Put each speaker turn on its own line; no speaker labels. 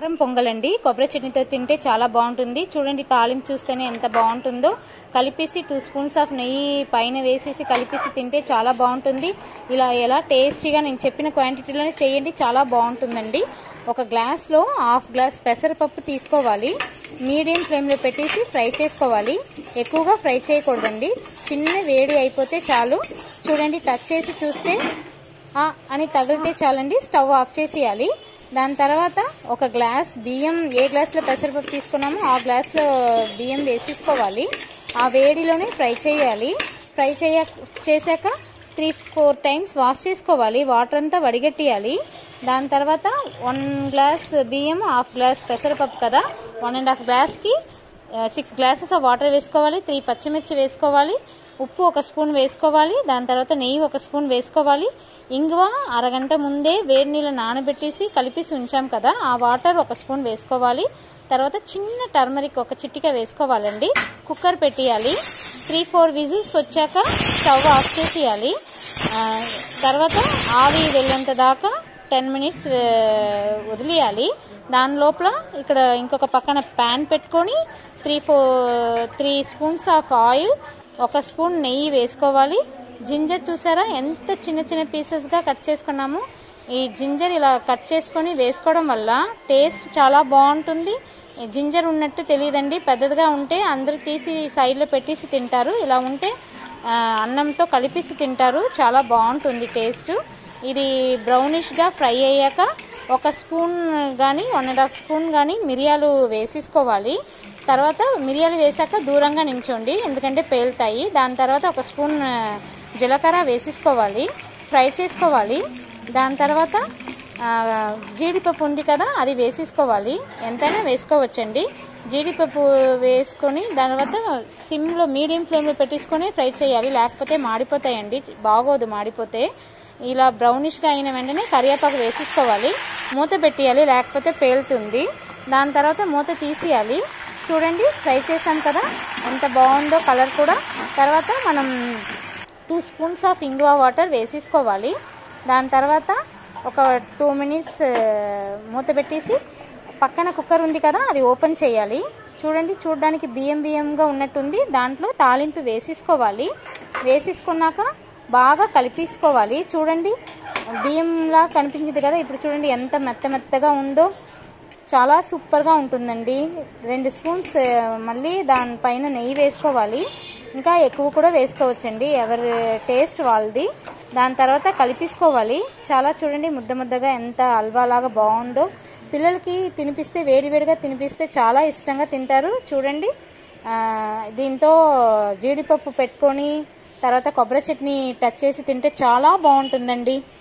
కారం పొంగలండి కొబ్బరి చట్నీతో తింటే చాలా బాగుంటుంది చూడండి తాలింపు చూస్తేనే ఎంత బాగుంటుందో కలిపేసి టూ స్పూన్స్ ఆఫ్ నెయ్యి పైన వేసేసి కలిపేసి తింటే చాలా బాగుంటుంది ఇలా ఎలా టేస్టీగా నేను చెప్పిన క్వాంటిటీలోనే చేయండి చాలా బాగుంటుందండి ఒక గ్లాస్లో హాఫ్ గ్లాస్ పెసరపప్పు తీసుకోవాలి మీడియం ఫ్లేమ్లో పెట్టేసి ఫ్రై చేసుకోవాలి ఎక్కువగా ఫ్రై చేయకూడదండి చిన్న వేడి అయిపోతే చాలు చూడండి టచ్ చేసి చూస్తే ఆ అని తగిలితే చాలండి స్టవ్ ఆఫ్ చేసేయాలి దాని తర్వాత ఒక గ్లాస్ బియ్యం ఏ గ్లాస్లో పెసరపప్పు తీసుకున్నామో ఆ గ్లాస్లో బియ్యం వేసేసుకోవాలి ఆ వేడిలోనే ఫ్రై చేయాలి ఫ్రై చేయ చేశాక త్రీ ఫోర్ టైమ్స్ వాష్ చేసుకోవాలి వాటర్ అంతా వడిగట్టియాలి దాని తర్వాత వన్ గ్లాస్ బియ్యం హాఫ్ గ్లాస్ పెసరపప్పు కదా వన్ అండ్ హాఫ్ గ్లాస్కి సిక్స్ గ్లాసెస్ ఆఫ్ వాటర్ వేసుకోవాలి త్రీ పచ్చిమిర్చి వేసుకోవాలి ఉప్పు ఒక స్పూన్ వేసుకోవాలి దాని తర్వాత నెయ్యి ఒక స్పూన్ వేసుకోవాలి ఇంగువ అరగంట ముందే వేడి నీళ్ళు నానబెట్టేసి కలిపేసి ఉంచాం కదా ఆ వాటర్ ఒక స్పూన్ వేసుకోవాలి తర్వాత చిన్న టర్మరిక్ ఒక చిట్టిక వేసుకోవాలండి కుక్కర్ పెట్టేయాలి త్రీ ఫోర్ విజిల్స్ వచ్చాక స్టవ్ ఆఫ్ చేసేయాలి ఆ, తర్వాత ఆవి వెళ్ళేంత దాకా టెన్ మినిట్స్ వదిలేయాలి దాని లోపల ఇక్కడ ఇంకొక పక్కన ప్యాన్ పెట్టుకొని three four three spoons of oil ఒక స్పూన్ నెయ్యి వేసుకోవాలి జింజర్ చూసారా ఎంత చిన్న చిన్న పీసెస్గా కట్ చేసుకున్నాము ఈ జింజర్ ఇలా కట్ చేసుకొని వేసుకోవడం వల్ల టేస్ట్ చాలా బాగుంటుంది ఈ జింజర్ ఉన్నట్టు తెలియదండి పెద్దదిగా ఉంటే అందరూ తీసి సైడ్లో పెట్టేసి తింటారు ఇలా ఉంటే ఆ, అన్నంతో కలిపేసి తింటారు చాలా బాగుంటుంది టేస్ట్ ఇది బ్రౌనిష్గా ఫ్రై అయ్యాక ఒక స్పూన్ కానీ వన్ అండ్ హాఫ్ స్పూన్ కానీ మిరియాలు వేసేసుకోవాలి తర్వాత మిరియాలు వేసాక దూరంగా నించోండి ఎందుకంటే పేలుతాయి దాని తర్వాత ఒక స్పూన్ ఆ, జీలకర్ర వేసేసుకోవాలి ఫ్రై చేసుకోవాలి దాని తర్వాత ఆ, జీడిపప్పు ఉంది కదా అది వేసేసుకోవాలి ఎంతైనా వేసుకోవచ్చండి జీడిపప్పు వేసుకొని దాని తర్వాత సిమ్లో మీడియం ఫ్లేమ్లో పెట్టేసుకొని ఫ్రై చేయాలి లేకపోతే మాడిపోతాయండి బాగోదు మాడిపోతే ఇలా బ్రౌనిష్గా అయిన వెంటనే కరివేపాకు వేసేసుకోవాలి మూత పెట్టేయాలి లేకపోతే పేలుతుంది దాని తర్వాత మూత తీసేయాలి చూడండి ఫ్రై చేసాం కదా ఎంత బాగుందో కలర్ కూడా తర్వాత మనం టూ స్పూన్స్ ఆఫ్ ఇంగువ వాటర్ వేసేసుకోవాలి దాని తర్వాత ఒక టూ మినిట్స్ మూత పెట్టేసి పక్కన కుక్కర్ ఉంది కదా అది ఓపెన్ చేయాలి చూడండి చూడడానికి బియ్యం బియ్యంగా ఉన్నట్టుంది దాంట్లో తాలింపు వేసేసుకోవాలి వేసేసుకున్నాక బాగా కలిపేసుకోవాలి చూడండి బియ్యంలా కనిపించింది కదా ఇప్పుడు చూడండి ఎంత మెత్త మెత్తగా ఉందో చాలా సూపర్గా ఉంటుందండి రెండు స్పూన్స్ ఆ, మళ్ళీ దానిపైన నెయ్యి వేసుకోవాలి ఇంకా ఎక్కువ కూడా వేసుకోవచ్చండి ఎవరి టేస్ట్ వాళ్ళది దాని తర్వాత కలిపేసుకోవాలి చాలా చూడండి ముద్ద ముద్దగా ఎంత హల్వాలాగా బాగుందో పిల్లలకి తినిపిస్తే వేడివేడిగా తినిపిస్తే చాలా ఇష్టంగా తింటారు చూడండి ఆ, దీంతో జీడిపప్పు పెట్టుకొని తర్వాత కొబ్బరి చట్నీ టచ్ చేసి తింటే చాలా బాగుంటుందండి